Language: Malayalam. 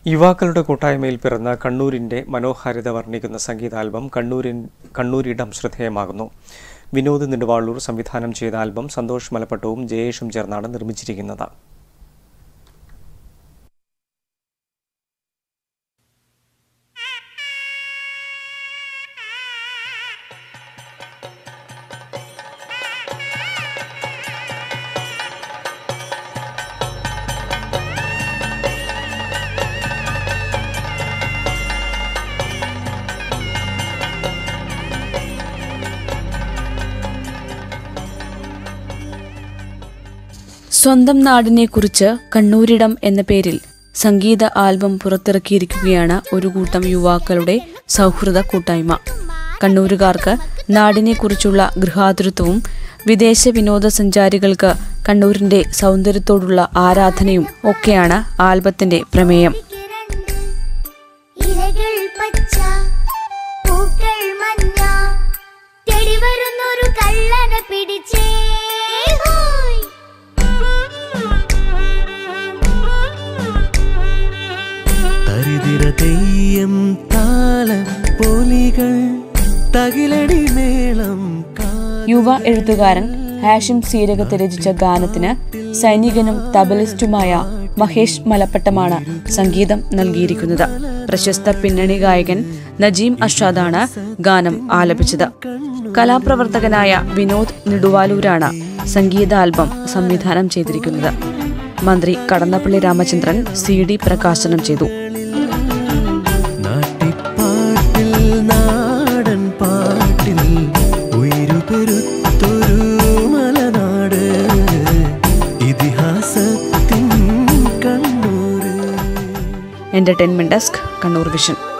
യുവാക്കളുടെ കൂട്ടായ്മയിൽ പിറന്ന കണ്ണൂരിന്റെ മനോഹാരിത വർണ്ണിക്കുന്ന സംഗീതാൽബം കണ്ണൂരിൻ കണ്ണൂരിടം ശ്രദ്ധേയമാകുന്നു വിനോദ് നെടുവാളൂർ സംവിധാനം ചെയ്ത ആൽബം സന്തോഷ് മലപ്പട്ടവും ജയേഷും ചേർന്നാണ് നിർമ്മിച്ചിരിക്കുന്നത് സ്വന്തം നാടിനെക്കുറിച്ച് കണ്ണൂരിടം എന്ന പേരിൽ സംഗീത ആൽബം പുറത്തിറക്കിയിരിക്കുകയാണ് ഒരു കൂട്ടം യുവാക്കളുടെ സൗഹൃദ കൂട്ടായ്മ കണ്ണൂരുകാർക്ക് നാടിനെക്കുറിച്ചുള്ള ഗൃഹാതുരത്വവും വിദേശ വിനോദസഞ്ചാരികൾക്ക് കണ്ണൂരിന്റെ സൗന്ദര്യത്തോടുള്ള ആരാധനയും ഒക്കെയാണ് ആൽബത്തിന്റെ പ്രമേയം ഇലകൾ പച്ച പൂക്കൾ മഞ്ഞ തേടി വരുന്നൊരു കള്ളനെ പിടിച്ചേ ഹോയ്. തരിതിര തെയ്യം താലം പൊലികൾ തകിലടി മേളം യുവ എഴുത്തുകാരൻ ഹാഷിം സീരകത്ത് രചിച്ച ഗാനത്തിന് സൈനികനും തബലിസ്റ്റുമായ മഹേഷ് മലപ്പട്ടമാണ് സംഗീതം നൽകിയിരിക്കുന്നത് പ്രശസ്ത പിന്നണി ഗായകൻ നജീം അഷാദാണ് ഗാനം ആലപിച്ചത് കലാപ്രവർത്തകനായ വിനോദ് നെടുവാലൂരാണ് സംഗീത ആൽബം സംവിധാനം ചെയ്തിരിക്കുന്നത് മന്ത്രി കടന്നപ്പള്ളി രാമചന്ദ്രൻ സി ഡി പ്രകാശനം ചെയ്തു നാട്ടിപ്പാട്ടിൽ നാടൻ പാട്ടിൽ ഉയരുപെരുത്തൊരു മലനാട് ഇതിഹാസത്തിൻ Kannur entertainment desk Kannur vision